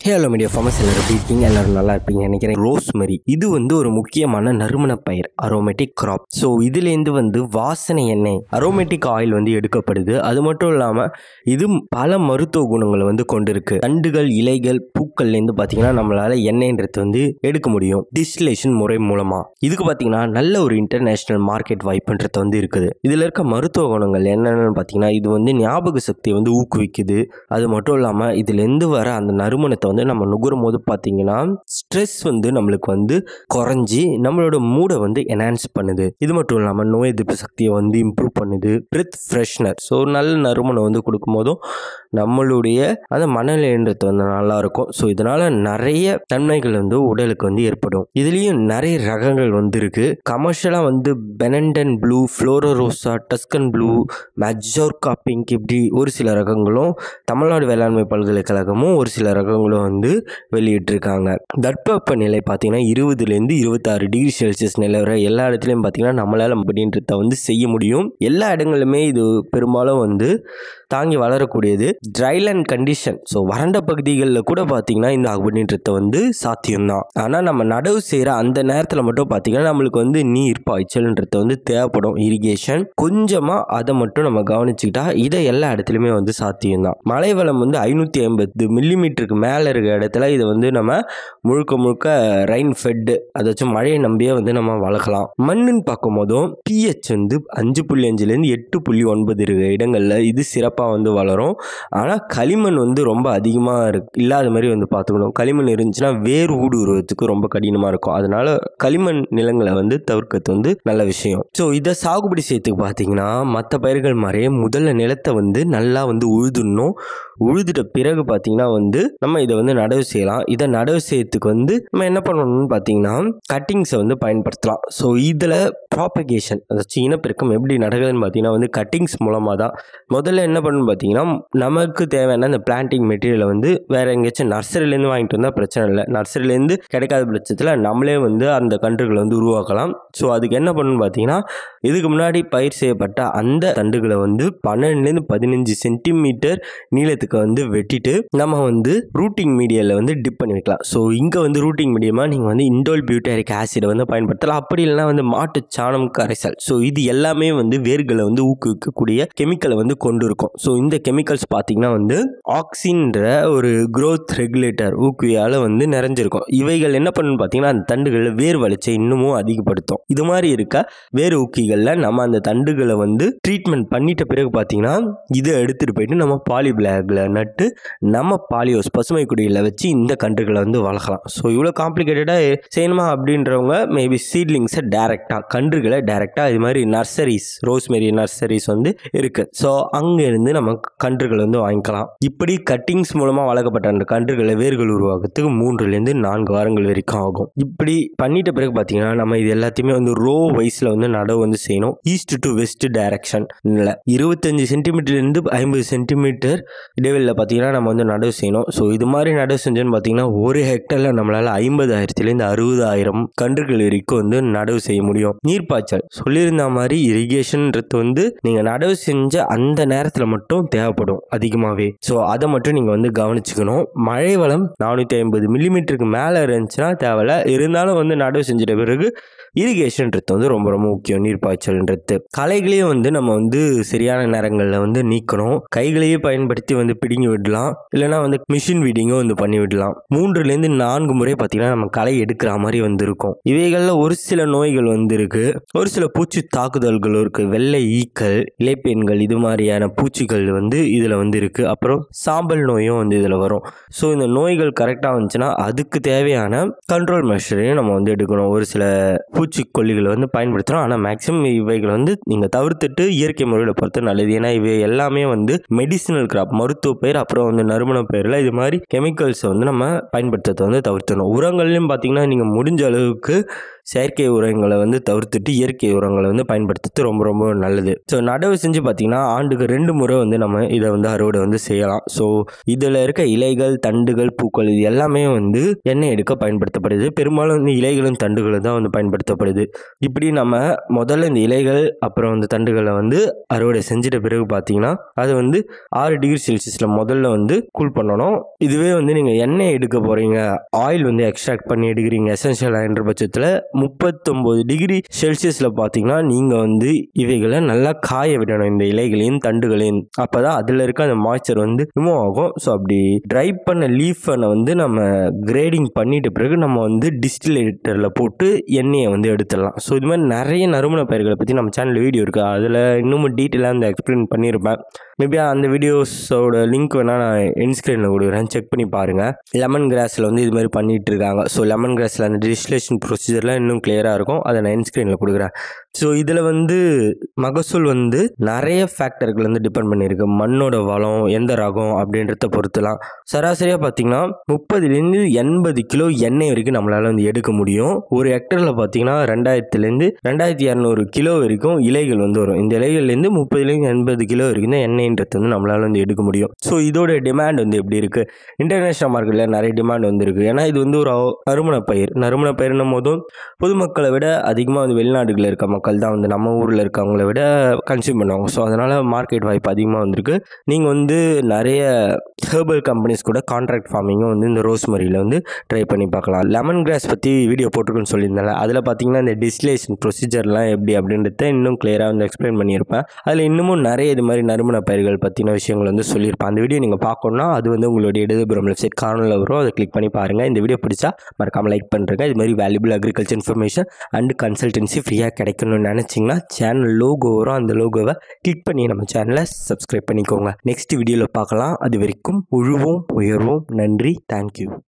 hello media ஃபார்மஸ் எல்லாரும் எப்படி இருக்கீங்க எல்லாரும் நல்லா இருப்பீங்க நினைக்கிறேன் ரோஸ்மெரி இது வந்து ஒரு முக்கியமான நறுமண பயிர் அரோமேட்டிக் கிராப் ஸோ இதுலேருந்து வந்து வாசனை எண்ணெய் அரோமேட்டிக் ஆயில் வந்து எடுக்கப்படுது அது மட்டும் இல்லாமல் இது பல மருத்துவ குணங்களை வந்து கொண்டிருக்கு தண்டுகள் இலைகள் பூக்கள்லேருந்து பார்த்தீங்கன்னா நம்மளால எண்ணெய்ன்றது வந்து எடுக்க முடியும் டிஸ்டிலேஷன் முறை மூலமாக இதுக்கு பார்த்தீங்கன்னா நல்ல ஒரு இன்டர்நேஷ்னல் மார்க்கெட் வாய்ப்புன்றது வந்து இருக்குது இதில் இருக்க மருத்துவ குணங்கள் என்னென்னு பார்த்தீங்கன்னா இது வந்து ஞாபக சக்தியை வந்து ஊக்குவிக்குது அது மட்டும் இல்லாமல் இதுலேருந்து வர அந்த நறுமணத்தை வந்து நம்ம நுகரும் போது பார்த்தீங்கன்னா ஸ்ட்ரெஸ் வந்து நம்மளுக்கு வந்து குறைஞ்சி நம்மளோட மூடை வந்து என்ஹான்ஸ் பண்ணுது இது மட்டும் இல்லாமல் நோய் எதிர்ப்பு சக்தியை வந்து இம்ப்ரூவ் பண்ணுது பிரெத் ஃப்ரெஷ்னர் ஸோ நல்ல நறுமணம் வந்து கொடுக்கும்போதும் நம்மளுடைய அந்த மனநிலைன்றது வந்து நல்லா இருக்கும் ஸோ இதனால் நிறைய நன்மைகள் வந்து உடலுக்கு வந்து ஏற்படும் இதுலேயும் நிறைய ரகங்கள் வந்து இருக்கு கமர்ஷியலாக வந்து பெனண்டன் ப்ளூ ஃப்ளோரோரோசா டஸ்கன் ப்ளூ மெஜோர்கா பிங்க் இப்படி ஒரு சில ரகங்களும் தமிழ்நாடு வேளாண்மை பல்கலைக்கழகமும் ஒரு சில ரகங்களும் வந்து வெளியிட்டிருக்காங்க தட்பவெப்ப நிலை பார்த்தீங்கன்னா இருபதுலேருந்து இருபத்தாறு டிகிரி செல்சியஸ் நிலவர எல்லா இடத்துலையும் பார்த்தீங்கன்னா நம்மளால் அப்படின்றத வந்து செய்ய முடியும் எல்லா இடங்களுமே இது பெரும்பாலும் வந்து தாங்கி வளரக்கூடியது ட்ரைலேண்ட் கண்டிஷன் ஸோ வறண்ட பகுதிகளில் கூட பார்த்தீங்கன்னா இந்த அப்படின்றத வந்து சாத்தியம்தான் ஆனால் நம்ம நடவு செய்கிற அந்த நேரத்தில் மட்டும் பார்த்தீங்கன்னா நம்மளுக்கு வந்து நீர் பாய்ச்சல்ன்றது வந்து தேவைப்படும் இரிகேஷன் கொஞ்சமாக அதை மட்டும் நம்ம கவனிச்சுக்கிட்டா இதை எல்லா இடத்துலையுமே வந்து சாத்தியம்தான் மழை வளம் வந்து ஐநூற்றி ஐம்பது மில்லிமீட்டருக்கு மேலே இருக்க இடத்துல இதை வந்து நம்ம முழுக்க முழுக்க ரெயின் ஃபெட்டு அதாச்சும் மழையை நம்பியே வந்து நம்ம வளர்க்கலாம் மண்ணுன்னு பார்க்கும் போதும் பிஹெச் வந்து அஞ்சு புள்ளி அஞ்சுலேருந்து எட்டு புள்ளி ஒன்பது இருக்க இடங்களில் இது சிறப்பாக வந்து வளரும் ஆனால் களிமண் வந்து ரொம்ப அதிகமாக இருக்கு இல்லாத மாதிரி வந்து பார்த்துக்கணும் களிமண் இருந்துச்சுன்னா வேர் ஊடுருவதுக்கு ரொம்ப கடினமாக இருக்கும் அதனால களிமண் நிலங்களை வந்து தவிர்க்கிறது வந்து நல்ல விஷயம் ஸோ இதை சாகுபடி செய்யறதுக்கு பார்த்தீங்கன்னா மற்ற பயிர்கள் மாதிரியே முதல்ல நிலத்தை வந்து நல்லா வந்து உழுதுடணும் உழுதுட்ட பிறகு பார்த்தீங்கன்னா வந்து நம்ம இதை வந்து நடவு செய்யலாம் இதை நடவு செய்யறதுக்கு வந்து நம்ம என்ன பண்ணணும்னு பார்த்தீங்கன்னா கட்டிங்ஸை வந்து பயன்படுத்தலாம் ஸோ இதில் ப்ராப்பகேஷன் அதாச்சும் இனப்பெருக்கம் எப்படி நடக்குதுன்னு பார்த்தீங்கன்னா வந்து கட்டிங்ஸ் மூலமாக தான் முதல்ல என்ன பண்ணணும் பார்த்தீங்கன்னா நமக்கு தேவையான அந்த பிளான்டிங் மெட்டீரியலை வந்து வேற எங்கேயாச்சும் நர்சரிலேருந்து வாங்கிட்டு வந்தால் பிரச்சனை இல்லை நர்சரிலேருந்து கிடைக்காத பட்சத்தில் நம்மளே வந்து அந்த கன்றுகளை வந்து உருவாக்கலாம் ஸோ அதுக்கு என்ன பண்ணணும்னு பார்த்தீங்கன்னா இதுக்கு முன்னாடி பயிர் செய்யப்பட்ட அந்த தண்டுகளை வந்து பன்னெண்டுலேருந்து பதினஞ்சு சென்டிமீட்டர் நீளத்துக்கு வந்து வெட்டிட்டு நம்ம வந்து ரூட்டிங் மீடியாவில் வந்து டிப் பண்ணி வைக்கலாம் ஸோ இங்கே வந்து ரூட்டிங் மீடியமாக நீங்கள் வந்து இண்டோல் பியூட்டாரிக் ஆசிடை வந்து பயன்படுத்தலாம் அப்படி இல்லைனா வந்து மாட்டு சாணம் கரைசல் ஸோ இது எல்லாமே வந்து வேர்களை வந்து ஊக்குவிக்கக்கூடிய கெமிக்கலை வந்து கொண்டு இருக்கும் ஸோ இந்த கெமிக்கல்ஸ் பார்த்தீங்கன்னா வந்து ஆக்சின்ற ஒரு growth ரெகுலேட்டர் ஊக்குவியால் வந்து நிறைஞ்சிருக்கும் இவைகள் என்ன பண்ணணும்னு பார்த்தீங்கன்னா அந்த தண்டுகளில் வேர் வளர்ச்சியை இன்னமும் அதிகப்படுத்தும் இது மாதிரி இருக்க வேர் ஊக்கிகளில் நம்ம அந்த தண்டுகளை வந்து ட்ரீட்மெண்ட் பண்ணிட்ட பிறகு பார்த்தீங்கன்னா இதை எடுத்துகிட்டு போயிட்டு நம்ம பாலி பிளாகில் நட்டு நம்ம பாலியோஸ் பசுமை குடியில் வச்சு இந்த கன்றுகளை வந்து வளர்க்கலாம் ஸோ இவ்வளோ காம்ப்ளிகேட்டடாக செய்யணுமா அப்படின்றவங்க மேபி சீட்லிங்ஸை டேரெக்டாக கன்றுகளை டேரெக்டாக இது மாதிரி நர்சரிஸ் ரோஸ்மெரி நர்சரிஸ் வந்து இருக்குது ஸோ அங்கேருந்து நம்ம கன்றுகளை வந்து வாங்கிக்கலாம் இப்படி கட்டிங்ஸ் மூலமாக வளர்க்கப்பட்ட அந்த கன்றுகளை வேர்கள் உருவாக்குறதுக்கு மூன்றுலேருந்து நான்கு வாரங்கள் வரைக்கும் ஆகும் இப்படி பண்ணிட்ட பிறகு பார்த்தீங்கன்னா நம்ம இது எல்லாத்தையுமே வந்து ரோ வைஸில் வந்து நடவு வந்து செய்யணும் ஈஸ்ட் டு வெஸ்ட் டைரக்ஷன் இல்லை இருபத்தஞ்சு சென்டிமீட்டர்லேருந்து ஐம்பது சென்டிமீட்டர் இடைவெளியில் பார்த்தீங்கன்னா நம்ம வந்து நடவு செய்யணும் ஸோ இது மாதிரி நடவு செஞ்சோன்னு பார்த்தீங்கன்னா ஒரு ஹெக்டரில் நம்மளால் ஐம்பதாயிரத்துலேருந்து அறுபதாயிரம் கன்றுகள் வரைக்கும் வந்து நடவு செய்ய முடியும் நீர்ப்பாய்ச்சல் சொல்லியிருந்த மாதிரி இரிகேஷன்ன்றது வந்து நீங்கள் நடவு செஞ்ச அந்த நேரத்தில் மட்டும் தேவைப்படும் அதிகமாகவே ஸோ அதை மட்டும் நீங்கள் வந்து கவனிச்சுக்கணும் மழை வளம் நானூற்றி ஐம்பது மில்லிமீட்டருக்கு மேலே இருந்துச்சுன்னா தேவையில்ல இருந்தாலும் வந்து நடவு செஞ்சிட்ட பிறகு இரிகேஷன்ன்றது வந்து ரொம்ப ரொம்ப முக்கியம் நீர்ப்பாய்ச்சல்ன்றது களைகளையும் வந்து நம்ம வந்து சரியான நேரங்களில் வந்து நீக்கணும் கைகளையே பயன்படுத்தி வந்து பிடுங்கி விடலாம் இல்லைனா வந்து மிஷின் வீடிங்கும் வந்து பண்ணி விடலாம் மூன்றுலேருந்து நான்கு முறை பார்த்தீங்கன்னா நம்ம களை எடுக்கிற மாதிரி வந்து இருக்கும் இவைகளில் ஒரு சில நோய்கள் வந்து இருக்கு ஒரு சில பூச்சி தாக்குதல்கள் இருக்கு வெள்ளை ஈக்கள் இலைப்பெண்கள் இது மாதிரியான பூச்சிகள் வந்து இதில் வந்து இருக்கு அப்புறம் சாம்பல் நோயும் வந்து இதில் வரும் ஸோ இந்த நோய்கள் கரெக்டாக வந்துச்சுன்னா அதுக்கு தேவையான கண்ட்ரோல் மெஷரையும் நம்ம வந்து எடுக்கணும் ஒரு சில பூச்சிக்கொல்லிகளை வந்து பயன்படுத்துகிறோம் ஆனால் மேக்ஸிமம் இவைகளை வந்து நீங்கள் தவிர்த்துட்டு இயற்கை முறையில் பொறுத்து நல்லது ஏன்னா இவை எல்லாமே வந்து மெடிசினல் கிராப் மருத்துவ பயிர் அப்புறம் வந்து நறுமண பயிரில் இது மாதிரி கெமிக்கல்ஸை வந்து நம்ம பயன்படுத்துறதை வந்து தவிர்த்தணும் உரங்கள்லையும் பார்த்தீங்கன்னா நீங்கள் முடிஞ்ச அளவுக்கு செயற்கை உரங்களை வந்து தவிர்த்துட்டு இயற்கை உரங்களை வந்து பயன்படுத்துறது ரொம்ப ரொம்ப நல்லது ஸோ நடவு செஞ்சு பார்த்தீங்கன்னா ஆண்டுக்கு ரெண்டு முறை வந்து நம்ம இதை வந்து அறுவடை வந்து செய்யலாம் ஸோ இதில் இருக்க இலைகள் தண்டுகள் பூக்கள் இது எல்லாமே வந்து எண்ணெய் எடுக்க பயன்படுத்தப்படுது பெரும்பாலும் வந்து இலைகளும் தண்டுகளும் தான் வந்து பயன்படுத்தப்படுது இப்படி நம்ம முதல்ல இந்த இலைகள் அப்புறம் இந்த தண்டுகளை வந்து அறுவடை செஞ்சிட்ட பிறகு பார்த்தீங்கன்னா அது வந்து ஆறு டிகிரி செல்சியஸில் முதல்ல வந்து கூல் பண்ணணும் இதுவே வந்து நீங்கள் எண்ணெய் எடுக்க போகிறீங்க ஆயில் வந்து எக்ஸ்ட்ராக்ட் பண்ணி எடுக்கிறீங்க எசென்ஷியல் ஆயின்ற பட்சத்தில் முப்பத்தொம்போது டிகிரி செல்சியஸில் பார்த்தீங்கன்னா நீங்கள் வந்து இவைகளை நல்லா காய விடணும் இந்த இலைகளையும் தண்டுகளையும் அப்போ தான் அதில் இருக்க அந்த மாய்ச்சர் வந்து ரிமூவ் ஆகும் ஸோ அப்படி ட்ரை பண்ண லீஃபை வந்து நம்ம கிரேடிங் பண்ணிட்ட பிறகு நம்ம வந்து டிஸ்டிலேட்டரில் போட்டு எண்ணெயை வந்து எடுத்துடலாம் ஸோ இது மாதிரி நிறைய நறுமண பயிர்களை பற்றி நம்ம சேனல் வீடியோ இருக்குது அதில் இன்னமும் டீட்டெயிலாக அந்த எக்ஸ்பிளைன் பண்ணியிருப்பேன் மேபி அந்த வீடியோஸோட லிங்க் வேணால் நான் இன்ஸ்கிரீனில் கொடுக்குறேன் செக் பண்ணி பாருங்கள் லெமன் கிராஸில் வந்து இது மாதிரி பண்ணிகிட்டு இருக்காங்க ஸோ லெமன் கிராஸில் அந்த டிஸ்டிலேஷன் ப்ரொசீஜர்லாம் இன்னும் கிளியராக இருக்கும் அதை நான் இன்ஸ்கிரீனில் கொடுக்குறேன் ஸோ இதில் வந்து மகசூல் வந்து நிறைய ஃபேக்டர்கள் வந்து டிபெண்ட் பண்ணியிருக்கு மண்ணோட வளம் எந்த ரகம் அப்படின்றத பொறுத்துலாம் சராசரியாக பார்த்தீங்கன்னா முப்பதுலேருந்து எண்பது கிலோ எண்ணெய் வரைக்கும் நம்மளால் வந்து எடுக்க முடியும் ஒரு ஹெக்டரில் பார்த்தீங்கன்னா ரெண்டாயிரத்துலேருந்து ரெண்டாயிரத்தி இரநூறு கிலோ வரைக்கும் இலைகள் வந்து வரும் இந்த இலைகள்லேருந்து முப்பதுலேருந்து எண்பது கிலோ வரைக்கும் தான் எண்ணெய்ன்றது வந்து நம்மளால் வந்து எடுக்க முடியும் ஸோ இதோட டிமாண்ட் வந்து எப்படி இருக்குது இன்டர்நேஷ்னல் மார்க்கெட்டில் நிறைய டிமாண்ட் வந்துருக்கு ஏன்னா இது வந்து ஒரு நறுமண பயிர் நறுமண பயிர்னும் போதும் பொதுமக்களை விட அதிகமாக வந்து வெளிநாடுகளில் இருக்க மக்கள் தான் வந்து நம்ம ஊரில் இருக்கவங்கள விட கன்சியூம் பண்ணுவாங்க ஸோ அதனால் மார்க்கெட் வாய்ப்பு அதிகமாக வந்திருக்கு நீங்கள் வந்து நிறைய ஹெர்பல் கம்பெனிஸ் கூட கான்ட்ராக்ட் ஃபார்மிங்கும் வந்து இந்த ரோஸ்மரியில் வந்து ட்ரை பண்ணி பார்க்கலாம் லெமன் கிராஸ் பற்றி வீடியோ போட்டிருக்குன்னு சொல்லியிருந்தேன் அதில் பார்த்தீங்கன்னா இந்த டிஸ்லேஷன் ப்ரொசீஜர்லாம் எப்படி அப்படின்றத இன்னும் கிளியராக வந்து எக்ஸ்பிளைன் பண்ணியிருப்பேன் அதில் இன்னமும் நிறைய இது மாதிரி நறுமண பயிர்கள் பற்றின விஷயங்கள் வந்து சொல்லியிருப்பேன் அந்த வீடியோ நீங்கள் பார்க்கணுன்னா அது வந்து உங்களுடைய இடதுபுறம் வெப்சைட் காணொலியில் வரும் அதை கிளிக் பண்ணி பாருங்கள் இந்த வீடியோ பிடிச்சா மறக்காமல் லைக் பண்ணுறேங்க இது மாதிரி valuable agriculture information and consultancy ஃப்ரீயாக கிடைக்கணும்னு நினச்சிங்கன்னா சேனல் லோகோ வரும் அந்த லோகோவை கிளிக் பண்ணி நம்ம சேனலை சப்ஸ்கிரைப் பண்ணிக்கோங்க நெக்ஸ்ட் வீடியோவில் பார்க்கலாம் அது வரைக்கும் உழுவோம் உயர்வோம் நன்றி தேங்க்யூ